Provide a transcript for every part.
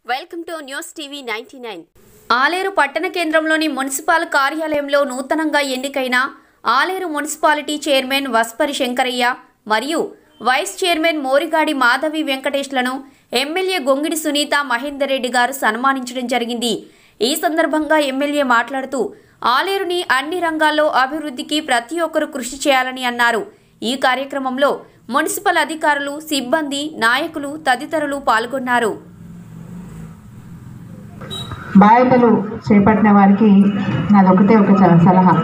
welcome to news TV ninety nine Aler పట్టణ కేంద్రంలోని municipal కార్యాలయంలో నూతనంగా ఎన్నికైన ఆలేరు మున్సిపాలిటీ చైర్మన్ వస్పరి శంకరయ్య మరియు వైస్ చైర్మన్ మోరిగాడి మాధవి వెంకటేష్లను ఎమ్మెల్యే గొంగిడి సునీత మహేందర్ రెడ్డి గారు సన్మానించడం జరిగింది ఈ సందర్భంగా ఎమ్మెల్యే మాట్లాడుతూ ఆలేరుని అన్ని రంగాల్లో అభివృద్ధికి ప్రతి ఒక్కరూ కృషి చేయాలని అన్నారు ఈ కార్యక్రమంలో మున్సిపల్ అధికారులు సిబ్బంది నాయకులు తదితరులు పాల్గొన్నారు బాధ్యతలు చేపట్టిన వారికి నాదొకటే ఒక చ- సలహా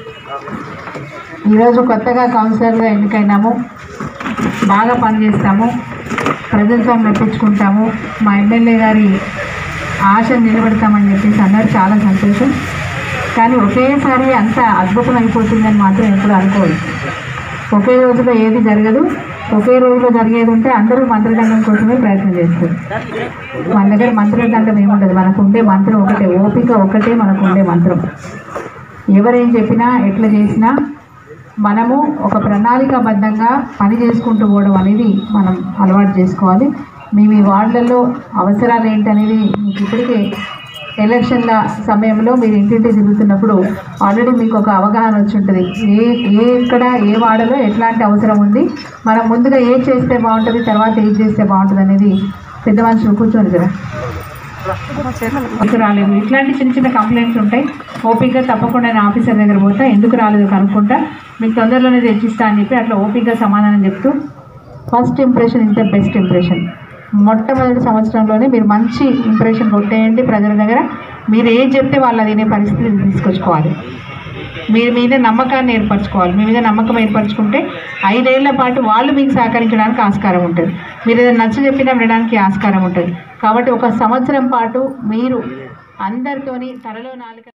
ఈరోజు కొత్తగా కౌన్సిలర్గా ఎన్నికైనాము బాగా పనిచేస్తాము ప్రజలతో మెప్పించుకుంటాము మా ఎమ్మెల్యే గారి ఆశ నిలబెడతామని చెప్పేసి అన్నారు చాలా సంతోషం కానీ ఒకేసారి అంత అద్భుతం అయిపోతుందని మాత్రం ఎప్పుడు అనుకోదు ఒకే రోజులో ఏది జరగదు ఒకే రోజులో జరిగేది ఉంటే అందరూ మంత్రదండం కోసమే ప్రయత్నం చేస్తారు మన దగ్గర మంత్రదండం ఏముండదు మనకు ఉండే మంత్రం ఒకటే ఓపిక ఒకటే మనకు ఉండే మంత్రం ఎవరేం చెప్పినా ఎట్లా చేసినా మనము ఒక ప్రణాళికాబద్ధంగా పని చేసుకుంటూ పోవడం అనేది మనం అలవాటు చేసుకోవాలి మీ మీ వార్డులలో అవసరాలు ఏంటనేది మీకు ఇప్పటికే ఎలక్షన్ల సమయంలో మీరు ఇంటింటి తిరుగుతున్నప్పుడు ఆల్రెడీ మీకు ఒక అవగాహన వచ్చి ఉంటుంది ఏ ఏ ఎక్కడ ఏ వాడలో ఎట్లాంటి అవసరం ఉంది మనం ముందుగా ఏం చేస్తే బాగుంటుంది తర్వాత ఏం చేస్తే బాగుంటుంది అనేది పెద్ద మనుషులు కూర్చొని కదా ఎందుకు రాలేదు ఇట్లాంటి చిన్న చిన్న కంప్లైంట్స్ ఉంటాయి ఓపిక్గా తప్పకుండా నేను ఆఫీసర్ దగ్గర పోతా ఎందుకు రాలేదు కనుక్కుంటా మీకు తొందరలోనే తెచ్చిస్తా అని చెప్పి అట్లా ఓపిక్గా సమాధానం చెప్తూ first impression is the best impression మొట్టమొదటి సంవత్సరంలోనే మీరు మంచి ఇంప్రెషన్ కొట్టేయండి ప్రజల దగ్గర మీరు ఏం చెప్తే వాళ్ళు అది వినే పరిస్థితి తీసుకొచ్చుకోవాలి మీరు మీద నమ్మకాన్ని ఏర్పరచుకోవాలి మీ మీద నమ్మకం ఏర్పరచుకుంటే ఐదేళ్ల పాటు వాళ్ళు మీకు సహకరించడానికి ఆస్కారం ఉంటుంది మీరు ఏదైనా నచ్చ చెప్పినా వినడానికి ఆస్కారం ఉంటుంది కాబట్టి ఒక సంవత్సరం పాటు మీరు అందరితోని తరలో నాలుక